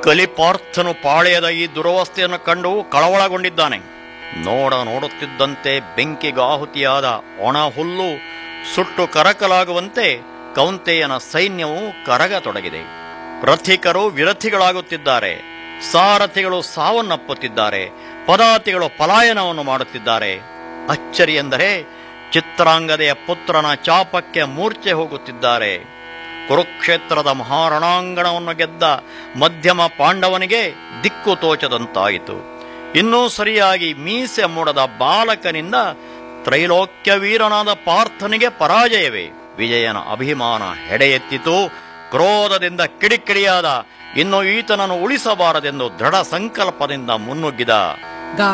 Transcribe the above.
ಕಲಿಪಾರ್ಥನು ಪಾಳೆಯದ ಈ ದುರವಸ್ಥೆಯನ್ನು ಕಂಡು ಕಳವಳಗೊಂಡಿದ್ದಾನೆ ನೋಡ ನೋಡುತ್ತಿದ್ದಂತೆ ಬೆಂಕಿಗಾಹುತಿಯಾದ ಒಣ ಹುಲ್ಲು ಸುಟ್ಟು ಕರಕಲಾಗುವಂತೆ ಕೌಂತೆಯನ ಸೈನ್ಯವು ಕರಗತೊಡಗಿದೆ ರಥಿಕರು ವಿರಥಿಗಳಾಗುತ್ತಿದ್ದಾರೆ ಸಾರಥಿಗಳು ಸಾವನ್ನಪ್ಪುತ್ತಿದ್ದಾರೆ ಪದಾತಿಗಳು ಪಲಾಯನವನ್ನು ಮಾಡುತ್ತಿದ್ದಾರೆ ಅಚ್ಚರಿ ಎಂದರೆ ಚಿತ್ರಾಂಗದೆಯ ಪುತ್ರನ ಚಾಪಕ್ಕೆ ಮೂರ್ಛೆ ಹೋಗುತ್ತಿದ್ದಾರೆ ಕುರುಕ್ಷೇತ್ರದ ಮಹಾರಣಾಂಗಣವನ್ನು ಗೆದ್ದ ಮಧ್ಯಮ ಪಾಂಡವನಿಗೆ ದಿಕ್ಕು ತೋಚದಂತಾಯಿತು ಇನ್ನೂ ಸರಿಯಾಗಿ ಮೀಸೆ ಮೂಡದ ಬಾಲಕನಿಂದ ತ್ರೈಲೋಕ್ಯ ವೀರನಾದ ಪಾರ್ಥನಿಗೆ ಪರಾಜಯವೇ ವಿಜಯನ ಅಭಿಮಾನ ಹೆಡೆಯೆತ್ತಿತು ಕ್ರೋಧದಿಂದ ಕಿಡಿಕಿಡಿಯಾದ ಇನ್ನು ಈತನನ್ನು ಉಳಿಸಬಾರದೆಂದು ದೃಢ ಸಂಕಲ್ಪದಿಂದ ಮುನ್ನುಗ್ಗಿದ